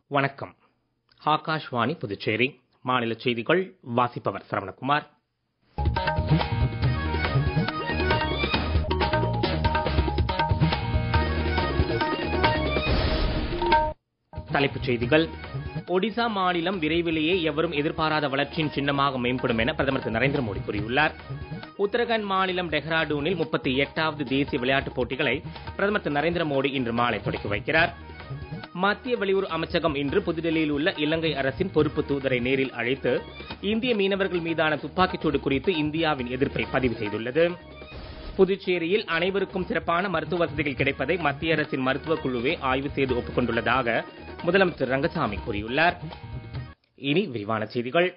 வணக்கம் ஆகாஷ்வாணி புதுச்சேரி மாநில செய்திகள் வாசிப்பவர் சரவணகுமார் தலைப்புச் செய்திகள் ஒடிசா மாநிலம் விரைவிலேயே எவரும் எதிர்பாராத வளர்ச்சியின் சின்னமாக மேம்படும் என பிரதமர் திரு நரேந்திர மோடி கூறியுள்ளார் உத்தரகாண்ட் மாநிலம் டெஹ்ராடூனில் முப்பத்தி எட்டாவது தேசிய விளையாட்டுப் போட்டிகளை பிரதமர் திரு நரேந்திர மோடி இன்று மாலை தொடக்கி வைக்கிறார் மத்திய வெளியுறவு அமைச்சகம் இன்று புதுடெல்லியில் உள்ள இலங்கை அரசின் பொறுப்பு தூதரை நேரில் அழைத்து இந்திய மீனவர்கள் மீதான துப்பாக்கிச்சூடு குறித்து இந்தியாவின் எதிர்ப்பை பதிவு செய்துள்ளது புதுச்சேரியில் அனைவருக்கும் சிறப்பான மருத்துவ வசதிகள் கிடைப்பதை மத்திய அரசின் மருத்துவக் குழுவே ஆய்வு செய்து ஒப்புக்கொண்டுள்ளதாக முதலமைச்சர் ரங்கசாமி கூறியுள்ளார் இனி விரிவான செய்திகள்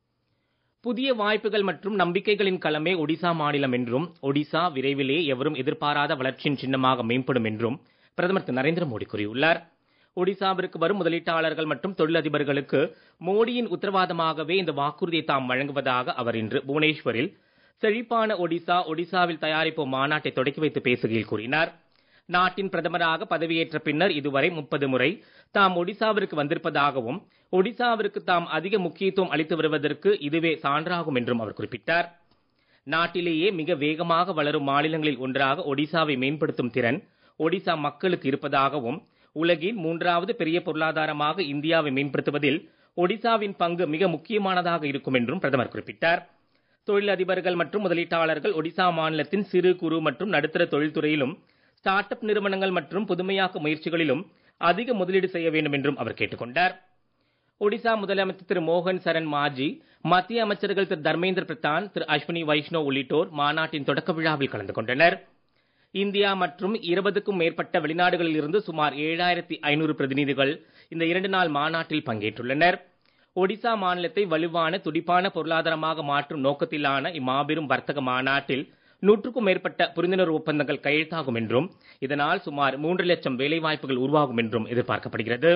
புதிய வாய்ப்புகள் மற்றும் நம்பிக்கைகளின் களமே ஒடிசா மாநிலம் என்றும் ஒடிசா விரைவிலே எவரும் எதிர்பாராத வளர்ச்சியின் சின்னமாக மேம்படும் என்றும் பிரதமர் திரு நரேந்திர மோடி கூறியுள்ளார் ஒடிசாவிற்கு வரும் முதலீட்டாளர்கள் மற்றும் தொழிலதிபர்களுக்கு மோடியின் உத்தரவாதமாகவே இந்த வாக்குறுதியை தாம் வழங்குவதாக அவர் இன்று புவனேஸ்வரில் செழிப்பான ஒடிசா ஒடிசாவில் தயாரிப்போம் மாநாட்டை தொடக்கி வைத்து பேசுகையில் கூறினார் நாட்டின் பிரதமராக பதவியேற்ற பின்னர் இதுவரை முப்பது முறை தாம் ஒடிசாவிற்கு வந்திருப்பதாகவும் ஒடிசாவிற்கு தாம் அதிக முக்கியத்துவம் அளித்து வருவதற்கு இதுவே சான்றாகும் என்றும் அவர் குறிப்பிட்டார் நாட்டிலேயே மிக வேகமாக வளரும் மாநிலங்களில் ஒன்றாக ஒடிசாவை மேம்படுத்தும் திறன் ஒடிசா மக்களுக்கு இருப்பதாகவும் உலகின் மூன்றாவது பெரிய பொருளாதாரமாக இந்தியாவை மேம்படுத்துவதில் ஒடிசாவின் பங்கு மிக முக்கியமானதாக இருக்கும் என்றும் பிரதமர் குறிப்பிட்டார் தொழிலதிபர்கள் மற்றும் முதலீட்டாளர்கள் ஒடிசா மாநிலத்தின் சிறு குறு மற்றும் நடுத்தர தொழில்துறையிலும் ஸ்டார்ட் அப் நிறுவனங்கள் மற்றும் புதுமையாக்க முயற்சிகளிலும் அதிக முதலீடு செய்ய வேண்டும் என்றும் அவர் கேட்டுக்கொண்டார் ஒடிசா முதலமைச்சர் திரு மோகன் சரண் மாஜி மத்திய அமைச்சர்கள் திரு தர்மேந்திர பிரதான் திரு அஸ்வினி வைஷ்ணவ் உள்ளிட்டோர் மாநாட்டின் தொடக்க விழாவில் கலந்து கொண்டனர் இந்தியா மற்றும் இருபதுக்கும் மேற்பட்ட வெளிநாடுகளில் இருந்து சுமார் ஏழாயிரத்தி ஐநூறு பிரதிநிதிகள் இந்த இரண்டு நாள் மாநாட்டில் பங்கேற்றுள்ளனர் ஒடிசா மாநிலத்தை வலுவான துடிப்பான பொருளாதாரமாக மாற்றும் நோக்கத்திலான இம்மாபெரும் வர்த்தக மாநாட்டில் நூற்றுக்கும் மேற்பட்ட புரிந்துணர்வு ஒப்பந்தங்கள் கையெழுத்தாகும் என்றும் இதனால் சுமார் மூன்று லட்சம் வேலைவாய்ப்புகள் உருவாகும் என்றும் எதிர்பார்க்கப்படுகிறது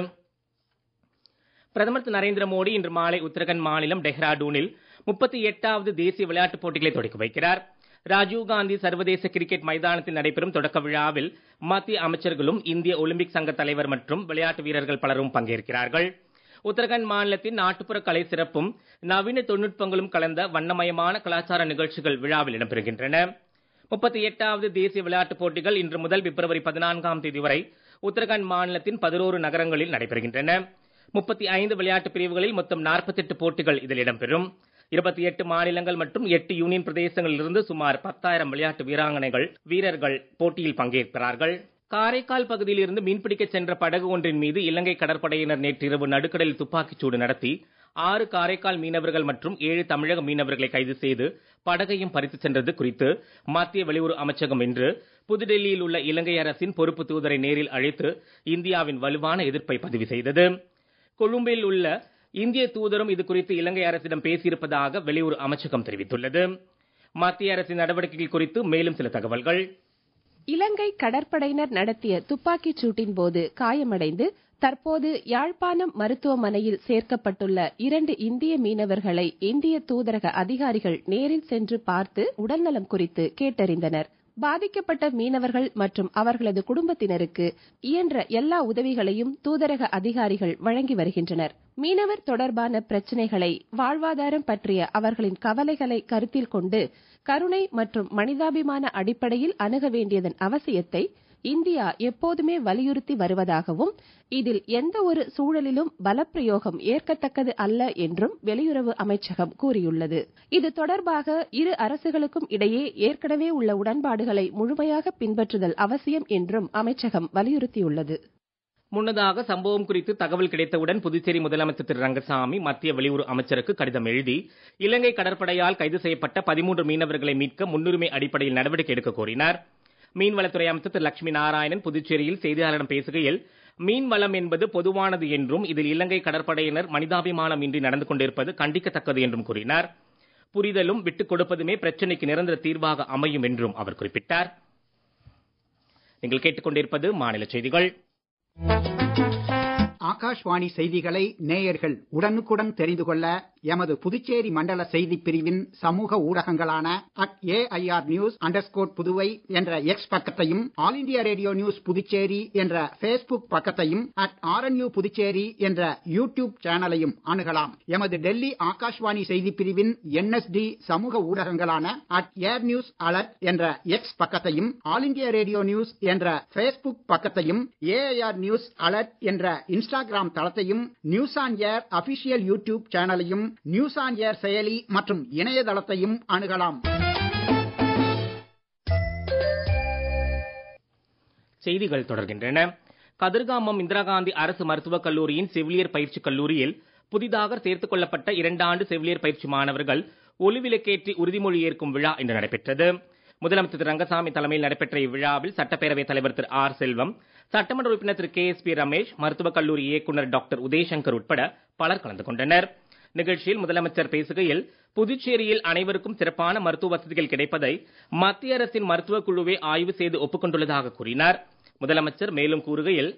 பிரதமர் திரு நரேந்திர மோடி இன்று மாலை உத்தரகண்ட் மாநிலம் டெஹ்ராடூனில் முப்பத்தி எட்டாவது தேசிய விளையாட்டுப் போட்டிகளை தொடக்கி வைக்கிறார் ராஜீவ்காந்தி சர்வதேச கிரிக்கெட் மைதானத்தில் நடைபெறும் தொடக்க விழாவில் மத்திய அமைச்சர்களும் இந்திய ஒலிம்பிக் சங்க தலைவர் மற்றும் விளையாட்டு வீரர்கள் பலரும் பங்கேற்கிறார்கள் உத்தரகாண்ட் மாநிலத்தின் நாட்டுப்புற கலை சிறப்பும் நவீன தொழில்நுட்பங்களும் கலந்த வண்ணமயமான கலாச்சார நிகழ்ச்சிகள் விழாவில் இடம்பெறுகின்றன முப்பத்தி எட்டாவது தேசிய விளையாட்டுப் போட்டிகள் இன்று முதல் பிப்ரவரி பதினான்காம் தேதி வரை உத்தரகாண்ட் மாநிலத்தின் பதினோரு நகரங்களில் நடைபெறுகின்றன முப்பத்தி ஐந்து விளையாட்டு பிரிவுகளில் மொத்தம் நாற்பத்தெட்டு போட்டிகள் இதில் இடம்பெறும் இருபத்தி எட்டு மாநிலங்கள் மற்றும் எட்டு யூனியன் பிரதேசங்களில் இருந்து சுமார் பத்தாயிரம் விளையாட்டு வீராங்கனைகள் வீரர்கள் போட்டியில் பங்கேற்கிறார்கள் காரைக்கால் பகுதியில் இருந்து மீன்பிடிக்க சென்ற படகு ஒன்றின் மீது இலங்கை கடற்படையினர் நேற்றிரவு நடுக்கடலில் துப்பாக்கிச்சூடு நடத்தி ஆறு காரைக்கால் மீனவர்கள் மற்றும் ஏழு தமிழக மீனவர்களை கைது செய்து படகையும் பறித்துச் சென்றது குறித்து மத்திய வெளியுறவு அமைச்சகம் இன்று புதுடெல்லியில் உள்ள இலங்கை அரசின் பொறுப்பு தூதரை நேரில் அழைத்து இந்தியாவின் வலுவான எதிர்ப்பை பதிவு செய்தது கொழும்பில் உள்ள இந்திய தூதரும் இது குறித்து இலங்கை அரசிடம் பேசியிருப்பதாக வெளியுறவு அமைச்சகம் தெரிவித்துள்ளது மத்திய அரசின் நடவடிக்கைகள் குறித்து மேலும் சில தகவல்கள் இலங்கை கடற்படையினர் நடத்திய துப்பாக்கிச் சூட்டின் போது காயமடைந்து தற்போது யாழ்ப்பாணம் மருத்துவமனையில் சேர்க்கப்பட்டுள்ள இரண்டு இந்திய மீனவர்களை இந்திய தூதரக அதிகாரிகள் நேரில் சென்று பார்த்து உடல்நலம் குறித்து கேட்டறிந்தனர் பாதிக்கப்பட்ட மீனவர்கள் மற்றும் அவர்களது குடும்பத்தினருக்கு இயன்ற எல்லா உதவிகளையும் தூதரக அதிகாரிகள் வழங்கி வருகின்றனர் மீனவர் தொடர்பான பிரச்சினைகளை வாழ்வாதாரம் பற்றிய அவர்களின் கவலைகளை கருத்தில் கொண்டு கருணை மற்றும் மனிதாபிமான அடிப்படையில் அணுக வேண்டியதன் அவசியத்தை இந்தியா எப்போதுமே வலியுறுத்தி வருவதாகவும் இதில் எந்த ஒரு சூழலிலும் பலப்பிரயோகம் ஏற்கத்தக்கது அல்ல என்றும் வெளியுறவு அமைச்சகம் கூறியுள்ளது இது தொடர்பாக இரு அரசுகளுக்கும் இடையே ஏற்கனவே உள்ள உடன்பாடுகளை முழுமையாக பின்பற்றுதல் அவசியம் என்றும் அமைச்சகம் வலியுறுத்தியுள்ளது முன்னதாக சம்பவம் குறித்து தகவல் கிடைத்தவுடன் புதுச்சேரி முதலமைச்சர் திரு ரங்கசாமி மத்திய வெளியுறவு அமைச்சருக்கு கடிதம் எழுதி இலங்கை கடற்படையால் கைது செய்யப்பட்ட பதிமூன்று மீனவர்களை மீட்க முன்னுரிமை அடிப்படையில் நடவடிக்கை எடுக்க கோரினார் மீன்வளத்துறை அமைச்சர் திரு லட்சுமி நாராயணன் புதுச்சேரியில் செய்தியாளரிடம் பேசுகையில் மீன் வளம் என்பது பொதுவானது என்றும் இதில் இலங்கை கடற்படையினர் மனிதாபிமானம் இன்றி நடந்து கொண்டிருப்பது கண்டிக்கத்தக்கது என்றும் கூறினார் புரிதலும் விட்டுக் கொடுப்பதுமே பிரச்சனைக்கு நிரந்தர தீர்வாக அமையும் என்றும் அவர் குறிப்பிட்டார் நீங்கள் கேட்டுக்கொண்டிருப்பது மாநில செய்திகள் ஆகாஷ்வாணி செய்திகளை நேயர்கள் உடனுக்குடன் தெரிந்து கொள்ள எமது புதுச்சேரி மண்டல செய்திப் பிரிவின் சமூக ஊடகங்களான at AIR news underscore Puduvai என்ற எக்ஸ் பக்கத்தையும் all India radio news Puducherry என்ற பேஸ்புக் பக்கத்தையும் அட் ஆர்என்யூ புதுச்சேரி என்ற யூடியூப் சேனலையும் அணுகலாம் எமது டெல்லி ஆகாஷ்வாணி செய்திப் பிரிவின் என்எஸ்டி சமூக ஊடகங்களான அட் ஏர் நியூஸ் அலர்ட் என்ற எக்ஸ் பக்கத்தையும் ஆல் இண்டியா ரேடியோ நியூஸ் என்ற பேஸ்புக் பக்கத்தையும் ஏஐஆர் நியூஸ் அலர்ட் என்ற இன்ஸ்டாகிராம் தளத்தையும் news on air official YouTube சேனலையும் நியூஸ் ஆன் ஏர் செயலி மற்றும் இணையதளத்தையும் அணுகலாம் செய்திகள் தொடர்கின்றன கதிர்காமம் இந்திரா காந்தி அரசு மருத்துவக் கல்லூரியின் செவிலியர் பயிற்சி கல்லூரியில் புதிதாக சேர்த்துக் கொள்ளப்பட்ட இரண்டாண்டு செவிலியர் பயிற்சி மாணவர்கள் ஒலிவிலக்கேற்றி உறுதிமொழி ஏற்கும் விழா இன்று நடைபெற்றது முதலமைச்சர் திரு ரங்கசாமி தலைமையில் நடைபெற்ற இவ்விழாவில் சட்டப்பேரவைத் தலைவர் திரு ஆர் செல்வம் சட்டமன்ற உறுப்பினர் திரு கே எஸ் பி ரமேஷ் மருத்துவக் கல்லூரி இயக்குநர் டாக்டர் உதயசங்கர் உட்பட பலர் கலந்து கொண்டனர் நிகழ்ச்சியில் முதலமைச்சர் பேசுகையில் புதுச்சேரியில் அனைவருக்கும் சிறப்பான மருத்துவ வசதிகள் கிடைப்பதை மத்திய அரசின் மருத்துவக் குழுவே ஆய்வு செய்து ஒப்புக்கொண்டுள்ளதாக கூறினார் முதலமைச்சர் மேலும் கூறுகையில்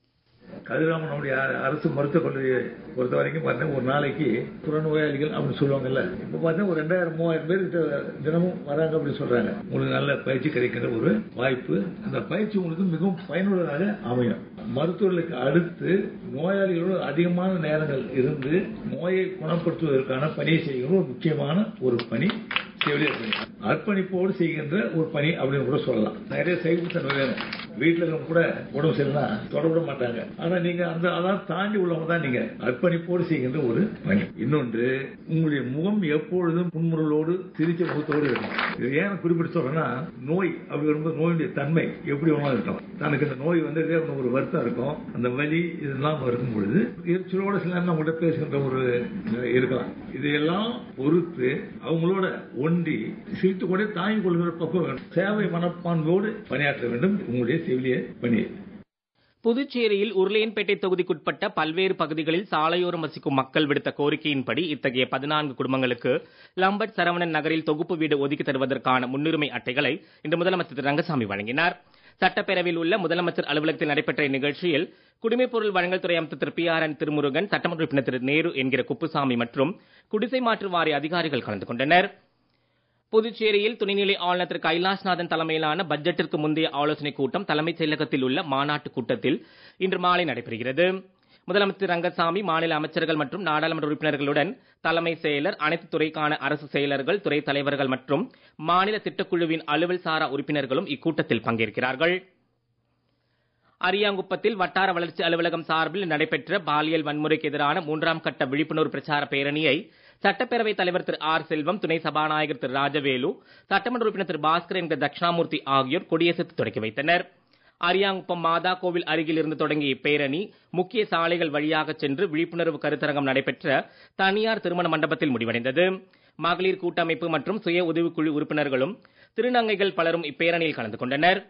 கதிராமனுடைய அரசு மருத்துவக் கல்லூரியை பொறுத்த வரைக்கும் பார்த்தீங்கன்னா ஒரு நாளைக்கு புறநோயாளிகள் அப்படின்னு சொல்லுவாங்கல்ல இப்போ பார்த்தீங்கன்னா ஒரு ரெண்டாயிரம் மூவாயிரம் பேர் தினமும் வராங்க அப்படின்னு சொல்றாங்க உங்களுக்கு நல்ல பயிற்சி கிடைக்கிற ஒரு வாய்ப்பு அந்த பயிற்சி உங்களுக்கு மிகவும் பயனுள்ளதாக அமையும் மருத்துவர்களுக்கு அடுத்து நோயாளிகளோடு அதிகமான நேரங்கள் இருந்து நோயை குணப்படுத்துவதற்கான பணியை செய்கிற ஒரு முக்கியமான ஒரு பணி செவிலியர் பணி அர்ப்பணிப்போடு செய்கின்ற ஒரு பணி அப்படின்னு கூட சொல்லலாம் நிறைய சைவத்தன்மை வேணும் வீட்டில் இருக்க கூட உடம்பு சரியில்லைனா தொடவிட மாட்டாங்க ஆனா நீங்க அந்த அதான் தாண்டி உள்ளவங்க தான் நீங்க அர்ப்பணிப்போடு செய்கின்ற ஒரு பணி இன்னொன்று உங்களுடைய முகம் எப்பொழுதும் புன்முறலோடு சிரிச்ச முகத்தோடு இருக்கும் இது ஏன் குறிப்பிட்டு சொல்றேன்னா நோய் அப்படி வரும்போது நோயுடைய தன்மை எப்படி வேணாலும் இருக்கும் தனக்கு இந்த நோய் வந்து ஒரு வருத்தம் இருக்கும் அந்த வலி இதெல்லாம் இருக்கும் பொழுது எரிச்சலோட சில நேரம் நம்மகிட்ட பேசுகின்ற ஒரு இருக்கலாம் இதையெல்லாம் பொறுத்து அவங்களோட ஒன்றி சிரித்து கொண்டே தாங்கிக் கொள்கிற பக்கம் வேண்டும் சேவை மனப்பான்மையோடு பணியாற்ற வேண்டும் உங்களுடைய செவிலியர் பணி புதுச்சேரியில் உருளையன்பேட்டை தொகுதிக்குட்பட்ட பல்வேறு பகுதிகளில் சாலையோரம் வசிக்கும் மக்கள் விடுத்த கோரிக்கையின்படி இத்தகைய பதினான்கு குடும்பங்களுக்கு லம்பட் சரவணன் நகரில் தொகுப்பு வீடு ஒதுக்கி தருவதற்கான முன்னுரிமை அட்டைகளை இன்று முதலமைச்சர் திரு ரங்கசாமி வழங்கினார் சட்டப்பேரவையில் உள்ள முதலமைச்சர் அலுவலகத்தில் நடைபெற்ற இந்நிகழ்ச்சியில் குடிமைப் பொருள் வழங்கல் துறை அமைச்சர் திரு பி ஆர் என் திருமுருகன் சட்டமன்ற உறுப்பினர் திரு நேரு என்கிற குப்புசாமி மற்றும் குடிசை மாற்று வாரிய அதிகாரிகள் கலந்து கொண்டனர் புதுச்சேரியில் துணைநிலை ஆளுநர் திரு கைலாஷ்நாதன் தலைமையிலான பட்ஜெட்டிற்கு முந்தைய ஆலோசனைக் கூட்டம் தலைமைச் செயலகத்தில் உள்ள மாநாட்டு கூட்டத்தில் இன்று மாலை நடைபெறுகிறது முதலமைச்சர் ரங்கசாமி மாநில அமைச்சர்கள் மற்றும் நாடாளுமன்ற உறுப்பினர்களுடன் தலைமை செயலர் அனைத்து துறைக்கான அரசு செயலர்கள் துறை தலைவர்கள் மற்றும் மாநில திட்டக்குழுவின் அலுவல் சாரா உறுப்பினர்களும் இக்கூட்டத்தில் பங்கேற்கிறார்கள் அரியாங்குப்பத்தில் வட்டார வளர்ச்சி அலுவலகம் சார்பில் நடைபெற்ற பாலியல் வன்முறைக்கு எதிரான மூன்றாம் கட்ட விழிப்புணர்வு பிரச்சார பேரணியை சட்டப்பேரவைத் தலைவர் திரு ஆர் செல்வம் துணை சபாநாயகர் திரு ராஜவேலு சட்டமன்ற உறுப்பினர் திரு பாஸ்கர் என்கிற தட்சிணாமூர்த்தி ஆகியோர் கொடியசைத்து தொடக்கி வைத்தனர் அரியாங்குப்பம் மாதா கோவில் அருகில் இருந்து தொடங்கிய இப்பேரணி முக்கிய சாலைகள் வழியாக சென்று விழிப்புணர்வு கருத்தரங்கம் நடைபெற்ற தனியார் திருமண மண்டபத்தில் முடிவடைந்தது மகளிர் கூட்டமைப்பு மற்றும் சுய உதவிக்குழு உறுப்பினர்களும் திருநங்கைகள் பலரும் இப்பேரணியில் கலந்து கொண்டனர்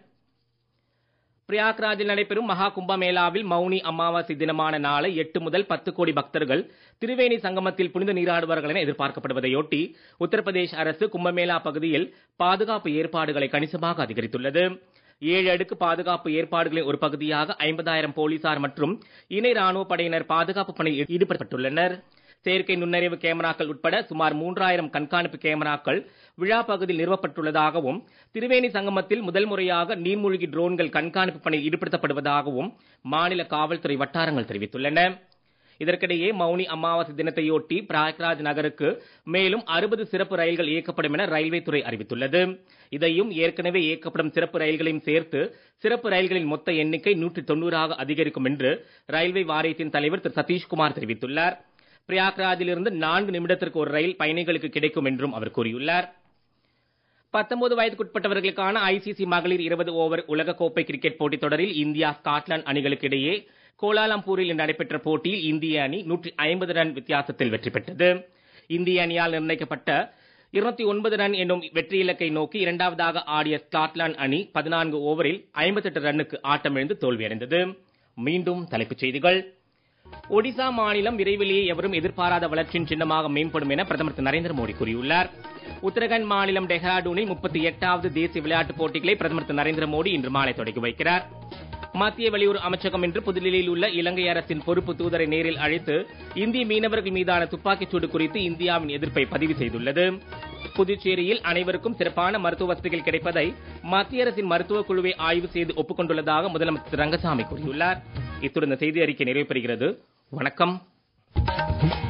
பிரயாக்ராஜில் நடைபெறும் மகா கும்பமேளாவில் மௌனி அமாவாசை தினமான நாளை எட்டு முதல் பத்து கோடி பக்தர்கள் திரிவேணி சங்கமத்தில் புனித நீராடுவார்கள் என எதிர்பார்க்கப்படுவதையொட்டி உத்தரப்பிரதேஷ் அரசு கும்பமேளா பகுதியில் பாதுகாப்பு ஏற்பாடுகளை கணிசமாக அதிகரித்துள்ளது ஏழு அடுக்கு பாதுகாப்பு ஏற்பாடுகளின் ஒரு பகுதியாக ஐம்பதாயிரம் போலீசார் மற்றும் இணை ராணுவ படையினர் பாதுகாப்பு பணியில் ஈடுபட்டுள்ளனர் செயற்கை நுண்ணறிவு கேமராக்கள் உட்பட சுமார் மூன்றாயிரம் கண்காணிப்பு கேமராக்கள் விழா பகுதியில் நிறுவப்பட்டுள்ளதாகவும் திரிவேணி சங்கமத்தில் முதல் முறையாக நீர்மூழ்கி ட்ரோன்கள் கண்காணிப்பு பணியில் ஈடுபடுத்தப்படுவதாகவும் மாநில காவல்துறை வட்டாரங்கள் தெரிவித்துள்ளன இதற்கிடையே மௌனி அமாவாசை தினத்தையொட்டி பிரயாக்ராஜ் நகருக்கு மேலும் அறுபது சிறப்பு ரயில்கள் இயக்கப்படும் என ரயில்வே துறை அறிவித்துள்ளது இதையும் ஏற்கனவே இயக்கப்படும் சிறப்பு ரயில்களையும் சேர்த்து சிறப்பு ரயில்களின் மொத்த எண்ணிக்கை நூற்றி தொண்ணூறாக அதிகரிக்கும் என்று ரயில்வே வாரியத்தின் தலைவர் திரு சதீஷ்குமார் தெரிவித்துள்ளார் பிரயாக்ராஜிலிருந்து நான்கு நிமிடத்திற்கு ஒரு ரயில் பயணிகளுக்கு கிடைக்கும் என்றும் அவர் கூறியுள்ளார் பத்தொன்பது வயதுக்குட்பட்டவர்களுக்கான ஐசிசி மகளிர் இருபது ஓவர் உலகக்கோப்பை கிரிக்கெட் போட்டித் தொடரில் இந்தியா ஸ்காட்லாந்து அணிகளுக்கு இடையே கோலாலம்பூரில் நடைபெற்ற போட்டியில் இந்திய அணி நூற்றி ஐம்பது ரன் வித்தியாசத்தில் வெற்றி பெற்றது இந்திய அணியால் நிர்ணயிக்கப்பட்ட இருநூத்தி ஒன்பது ரன் என்னும் வெற்றி இலக்கை நோக்கி இரண்டாவதாக ஆடிய ஸ்காட்லாந்து அணி பதினான்கு ஓவரில் ஐம்பத்தெட்டு ரன்னுக்கு ஆட்டமிழந்து தோல்வியடைந்தது மீண்டும் தலைப்புச் செய்திகள் ஒடிசா மாநிலம் விரைவிலேயே எவரும் எதிர்பாராத வளர்ச்சியின் சின்னமாக மேம்படும் என பிரதமர் திரு நரேந்திர மோடி கூறியுள்ளார் உத்தரகண்ட் மாநிலம் டெஹ்ராடூனில் முப்பத்தி எட்டாவது தேசிய விளையாட்டுப் போட்டிகளை பிரதமர் திரு நரேந்திர மோடி இன்று மாலை தொடங்கி வைக்கிறார் மத்திய வெளியுறவு அமைச்சகம் இன்று புதுடில்லியில் உள்ள இலங்கை அரசின் பொறுப்பு தூதரை நேரில் அழைத்து இந்திய மீனவர்கள் மீதான துப்பாக்கிச்சூடு குறித்து இந்தியாவின் எதிர்ப்பை பதிவு செய்துள்ளது புதுச்சேரியில் அனைவருக்கும் சிறப்பான மருத்துவ வசதிகள் கிடைப்பதை மத்திய அரசின் மருத்துவ குழுவை ஆய்வு செய்து ஒப்புக்கொண்டுள்ளதாக முதலமைச்சர் ரங்கசாமி கூறியுள்ளார் இத்துடன் இந்த செய்தி அறிக்கை நிறைவு பெறுகிறது வணக்கம்